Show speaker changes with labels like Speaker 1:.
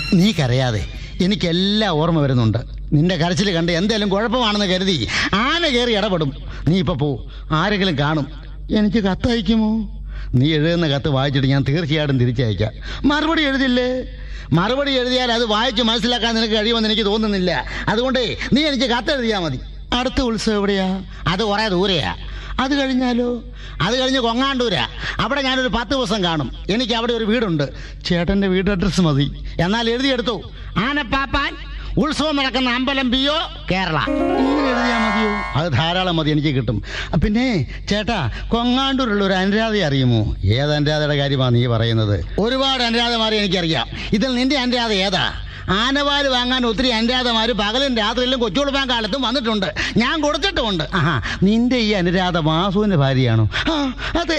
Speaker 1: നീ കരയാതെ എനിക്കെല്ലാം ഓർമ്മ വരുന്നുണ്ട് നിന്റെ കരച്ചിൽ കണ്ട് എന്തേലും കുഴപ്പമാണെന്ന് കരുതി ആന കയറി ഇടപെടും നീ ഇപ്പൊ പോ ആരെങ്കിലും കാണും എനിക്ക് കത്തയക്കുമോ നീ എഴുതുന്ന കത്ത് വായിച്ചിട്ട് ഞാൻ തീർച്ചയായിട്ടും തിരിച്ചയക്കാം മറുപടി എഴുതില്ലേ മറുപടി എഴുതിയാൽ അത് വായിച്ച് മനസ്സിലാക്കാൻ നിനക്ക് കഴിയുമെന്ന് എനിക്ക് തോന്നുന്നില്ല അതുകൊണ്ട് നീ എനിക്ക് കത്തെഴുതിയാൽ മതി അടുത്ത ഉത്സവം എവിടെയാ അത് കുറേ ദൂരെയാ അത് കഴിഞ്ഞാലോ അത് കഴിഞ്ഞ് കൊങ്ങാണ്ടൂരാ അവിടെ ഞാനൊരു പത്ത് ദിവസം കാണും എനിക്ക് അവിടെ ഒരു വീടുണ്ട് ചേട്ടന്റെ വീട് അഡ്രസ് മതി എന്നാൽ എഴുതിയെടുത്തു ആനപ്പാപ്പാൻ ഉത്സവം നടക്കുന്ന അമ്പലം ബിയോ കേരള ഇങ്ങനെ എഴുതിയാ മതിയോ അത് ധാരാളം മതി എനിക്ക് കിട്ടും പിന്നെ ചേട്ടാ കൊങ്ങാണ്ടൂരുള്ള ഒരു അനുരാധ അറിയുമോ ഏത് അനുരാധയുടെ കാര്യമാണ് നീ പറയുന്നത് ഒരുപാട് അനുരാധമാരെ എനിക്കറിയാം ഇതിൽ നിന്റെ അനുരാധ ഏതാ ആനവാല് വാങ്ങാൻ ഒത്തിരി അനുരാധമാര് പകലും രാത്രിയിലും കൊച്ചുകുളപ്പാൻ കാലത്തും വന്നിട്ടുണ്ട് ഞാൻ കൊടുത്തിട്ടുമുണ്ട് ആഹാ നിന്റെ ഈ അനുരാധ വാസുവിന്റെ ഭാര്യയാണോ ആ അതെ